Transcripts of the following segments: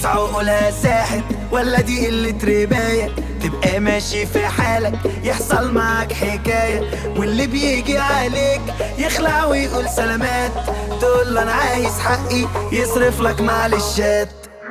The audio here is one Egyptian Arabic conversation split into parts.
ناس عقولها ساحت ولا دي قلة رباية تبقى ماشي في حالك يحصل معك حكاية واللي بيجي عليك يخلع ويقول سلامات تقول له انا عايز حقي يصرف لك معلشات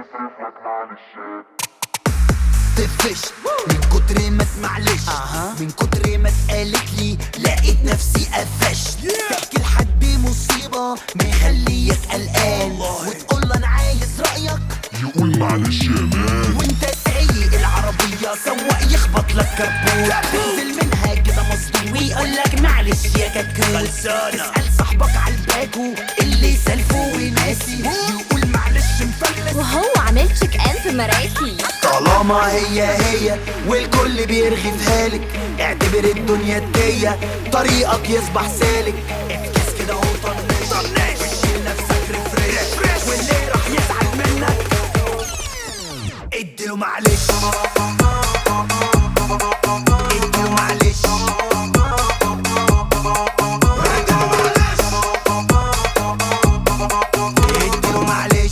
تفش من كتر ما اسمعلش من كتر ما اتقالت لي لقيت نفسي قفش تحكي لحد مصيبة مخليك قلقان وتقول له انا عايز رأيك يقول معلش يا مان وانت سايق العربية سواق يخبط لك كربون تنزل منها كده مصدوم ويقول لك معلش يا كتكوت تسأل صاحبك على الباكو اللي سالفه وناسي يقول معلش مفلس وهو عامل تشيك ان في مراسي طالما هي هي والكل بيرغي في هالك اعتبر الدنيا الدية طريقك يصبح سالك افكس كده وطنش وشيل نفسك ريفريش واللي راح يزعل منك اديله معلش اديله معلش اديله معلش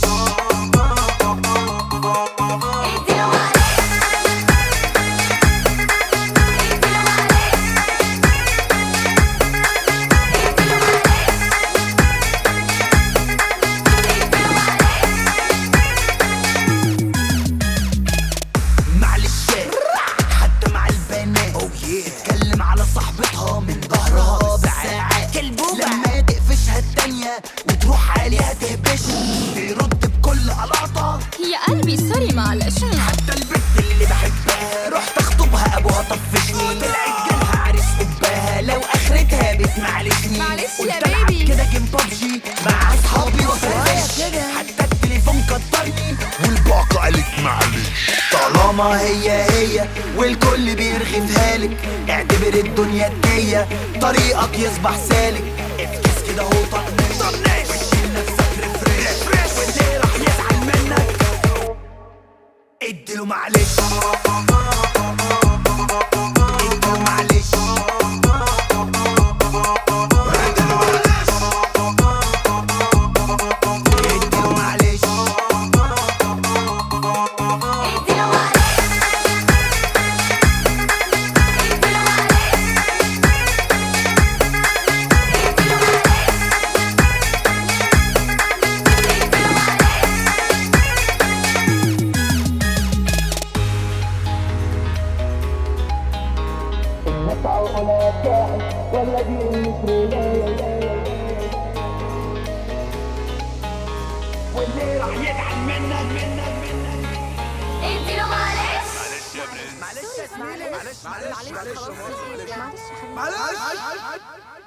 معلش حتى مع البنات تتكلم على صاحبتها من ظهرها بالساعات لما تقفشها التانية وتروح عليها تهبش ترد بكل قلاطة يا قلبي سوري معلش حتى البنت اللي بحبها رحت اخطبها ابوها طفشني طلعت جالها عريس قباها لو اخرتها بتمعلشني معلش يا قلت ألعب بيبي. كده جيم بابجي مع اصحابي وفرفش حتى التليفون كترني والباقة قالت معلش طالما هي هي والكل بيرغي في هالك اعتبر الدنيا الدية طريقك يصبح سالك افكس كده هو طنش وشيل نفسك ريفريش واللي راح يزعل منك اديله معلش اديله معلش اديله معلش واللي راح يزعل منك منك منك اديله معلش معلش يا زميلي معلش معلش معلش خلاص معلش